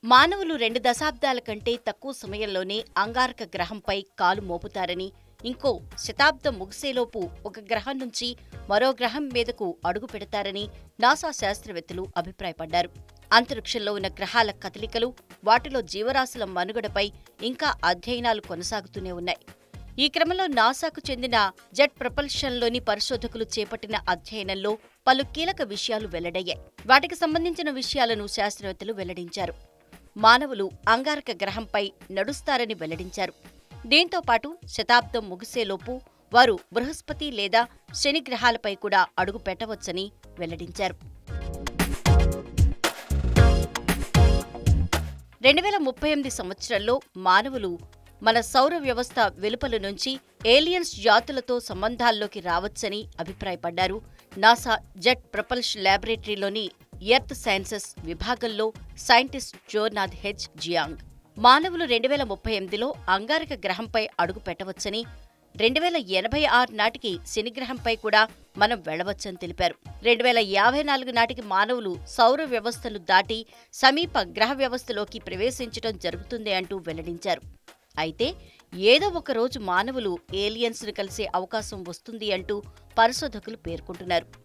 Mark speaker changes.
Speaker 1: మానవులు రెండు దశాబ్దాల కంటే తక్కువ సమయంలోనే అంగారక గ్రహంపై కాలు మోపుతారని ఇంకో శతాబ్దం ముగిసేలోపు ఒక గ్రహం నుంచి మరో గ్రహం మీదకు అడుగు పెడతారని నాసా శాస్త్రవేత్తలు అభిప్రాయపడ్డారు అంతరిక్షంలో ఉన్న గ్రహాల కదలికలు వాటిలో జీవరాశుల మనుగడపై ఇంకా అధ్యయనాలు కొనసాగుతూనే ఉన్నాయి ఈ క్రమంలో నాసాకు చెందిన జెట్ ప్రపల్షన్లోని పరిశోధకులు చేపట్టిన అధ్యయనంలో పలు కీలక విషయాలు వెల్లడయ్యాయి వాటికి సంబంధించిన విషయాలను శాస్త్రవేత్తలు వెల్లడించారు మానవులు అంగారక గ్రహంపై నడుస్తారని వెల్లడించారు దీంతో పాటు శతాబ్దం ముగిసేలోపు వారు బృహస్పతి లేదా శని గ్రహాలపై కూడా అడుగు పెట్టవచ్చని వెల్లడించారు రెండు వేల ముప్పై ఎనిమిది సంవత్సరంలో మానవులు మన సౌర వ్యవస్థ వెలుపల నుంచి ఏలియన్స్ జాతులతో సంబంధాల్లోకి రావచ్చని అభిప్రాయపడ్డారు నాసా జెట్ ప్రపల్ష్ ల్యాబొరేటరీలోని ఎర్త్ సైన్సెస్ విభాగంలో సైంటిస్ట్ జోనాథ్ హెచ్ జియాంగ్ మానవులు రెండు వేల ముప్పై ఎనిమిదిలో అంగారక గ్రహంపై అడుగు పెట్టవచ్చని రెండు వేల ఎనభై ఆరు నాటికి శనిగ్రహంపై కూడా మనం వెళ్లవచ్చని తెలిపారు రెండు వేల యాభై నాలుగు నాటికి మానవులు సౌర వ్యవస్థను దాటి సమీప గ్రహ వ్యవస్థలోకి ప్రవేశించడం జరుగుతుంది అంటూ వెల్లడించారు అయితే ఏదో ఒక రోజు మానవులు ఏలియన్స్ను కలిసే అవకాశం వస్తుంది అంటూ పరిశోధకులు పేర్కొంటున్నారు